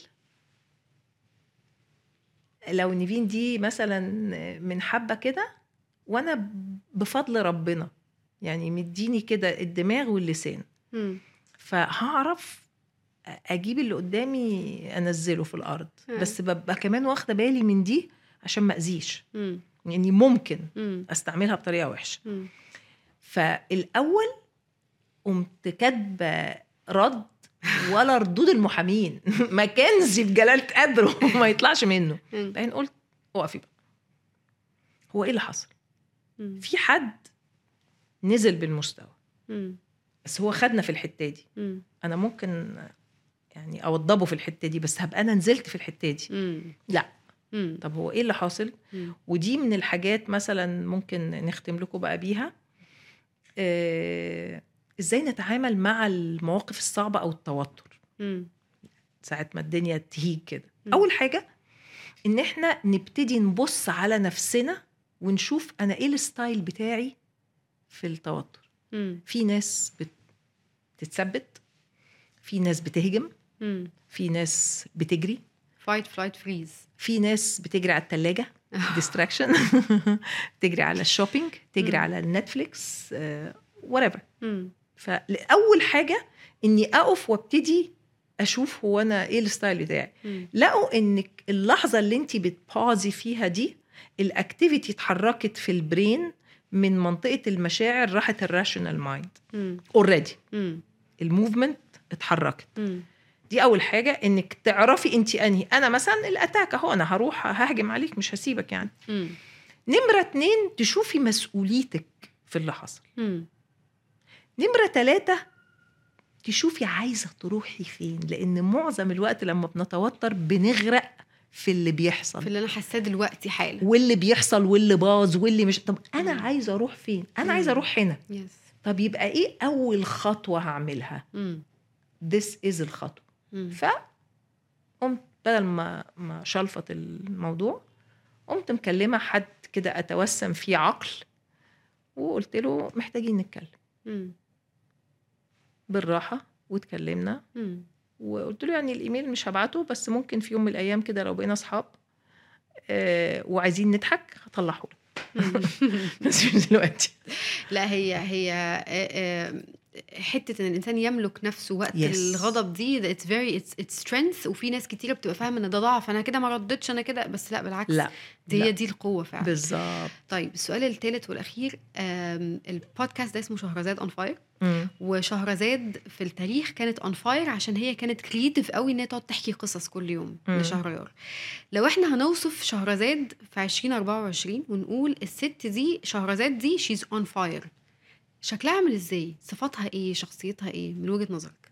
لو نيفين دي مثلا من حبه كده وانا بفضل ربنا يعني مديني كده الدماغ واللسان مم. فهعرف اجيب اللي قدامي انزله في الارض مم. بس ببقى كمان واخده بالي من دي عشان ما اذيش مم. يعني ممكن مم. استعملها بطريقه وحشه مم. فالاول قمت كاتبه رد ولا ردود المحامين مكنزي بجلاله قدره وما يطلعش منه مم. بعدين قلت اقفي بقى هو ايه اللي حصل مم. في حد نزل بالمستوى مم. بس هو خدنا في الحته دي مم. انا ممكن يعني اوضبه في الحته دي بس هبقى انا نزلت في الحته دي مم. لا مم. طب هو ايه اللي حاصل مم. ودي من الحاجات مثلا ممكن نختم لكم بقى بيها آه، ازاي نتعامل مع المواقف الصعبه او التوتر مم. ساعه ما الدنيا تهيج كده مم. اول حاجه ان احنا نبتدي نبص على نفسنا ونشوف انا ايه الستايل بتاعي في التوتر مم. في ناس بتتثبت في ناس بتهجم مم. في ناس بتجري فايت فلايت فريز في ناس بتجري على التلاجة ديستراكشن تجري على الشوبينج تجري مم. على النتفليكس وريفر مم. فاول حاجه اني اقف وابتدي اشوف هو انا ايه الستايل بتاعي مم. لقوا انك اللحظه اللي انت بتبازي فيها دي الاكتيفيتي اتحركت في البرين من منطقه المشاعر راحت الراشونال مايند مم. اوريدي مم. الموفمنت اتحركت مم. دي اول حاجه انك تعرفي انت انهي انا مثلا الاتاك اهو انا هروح ههجم عليك مش هسيبك يعني مم. نمره اتنين تشوفي مسؤوليتك في اللي حصل مم. نمرة ثلاثة تشوفي عايزة تروحي فين لأن معظم الوقت لما بنتوتر بنغرق في اللي بيحصل في اللي انا حاساه دلوقتي حالا واللي بيحصل واللي باظ واللي مش طب أنا مم. عايزة أروح فين أنا مم. عايزة أروح هنا يس طب يبقى إيه أول خطوة هعملها مم. this is الخطوة مم. فقمت بدل ما ما شلفط الموضوع قمت مكلمة حد كده أتوسم فيه عقل وقلت له محتاجين نتكلم مم. بالراحة واتكلمنا مم. وقلت له يعني الايميل مش هبعته بس ممكن في يوم من الايام كده لو بقينا اصحاب آه وعايزين نضحك هطلعه لك مم. بس مش دلوقتي لا هي هي آه، آه، حته ان الانسان يملك نفسه وقت Yes. الغضب دي اتس فيري اتس سترينث وفي ناس كتيره بتبقى فاهمه ان ده ضعف انا كده ما ردتش انا كده بس لا بالعكس لا دي لا. هي دي القوه فعلا بالظبط طيب السؤال الثالث والاخير آم، البودكاست ده اسمه شهرزاد اون فاير مم. وشهرزاد في التاريخ كانت اون فاير عشان هي كانت كرييتيف قوي ان هي تقعد تحكي قصص كل يوم مم. لشهريار لو احنا هنوصف شهرزاد في 2024 ونقول الست دي شهرزاد دي شيز اون فاير شكلها عامل ازاي صفاتها ايه شخصيتها ايه من وجهة نظرك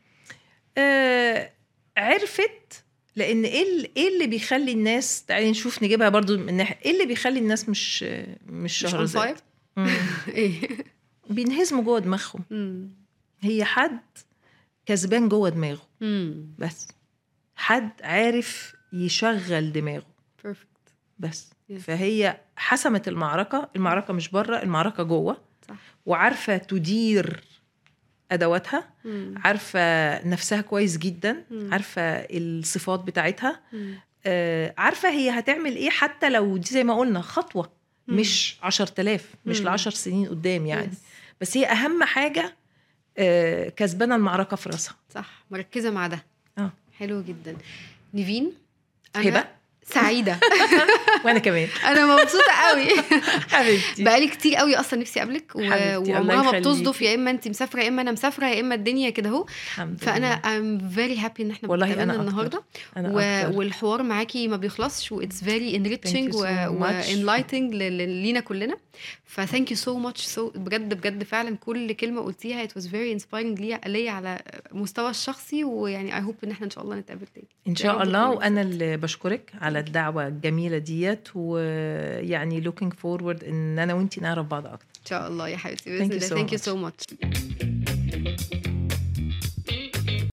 آه عرفت لان ايه ال- ايه اللي بيخلي الناس تعالي نشوف نجيبها برضو من ناحيه ايه اللي بيخلي الناس مش مش مش on شهرزاد fire؟ مم. ايه بينهزموا جوه دماغهم مم. هي حد كسبان جوه دماغه مم. بس حد عارف يشغل دماغه بيرفكت بس Yes. فهي حسمت المعركة المعركة مش بره المعركة جوه صح. وعارفة تدير أدواتها مم. عارفة نفسها كويس جدا مم. عارفة الصفات بتاعتها مم. آه، عارفة هي هتعمل إيه حتى لو دي زي ما قلنا خطوة مم. مش عشر تلاف مش مم. لعشر سنين قدام يعني Yes. بس هي اهم حاجه آه، كسبانه المعركه في راسها صح مركزه مع ده اه. حلو جدا نيفين هبه انا سعيده وانا كمان انا مبسوطه قوي حبيبتي بقالي كتير قوي اصلا نفسي اقابلك و... حبيبتي، الله وعمرها ما يخليكي. بتصدف يا اما انت مسافره يا اما انا مسافره يا اما الدنيا كده اهو الحمد فانا لله. I'm very happy ان احنا والله بنتقابلنا أنا أكتر. النهارده انا و... أكتر. والحوار معاكي ما بيخلصش و it's very enriching you so و... much. enlightening ل... ل... لينا كلنا ف thank you so much so بجد بجد فعلا كل كلمه قلتيها it was very inspiring ليا ليا على مستوى الشخصي ويعني I hope ان احنا ان شاء الله نتقابل تاني ان يا شاء رب الله تكوني وانا اللي بشكرك على الدعوه الجميله ديت ويعني looking forward ان انا وانتي نعرف بعض اكتر ان شاء الله يا حبيبتي Thank باذن you الله so thank you so much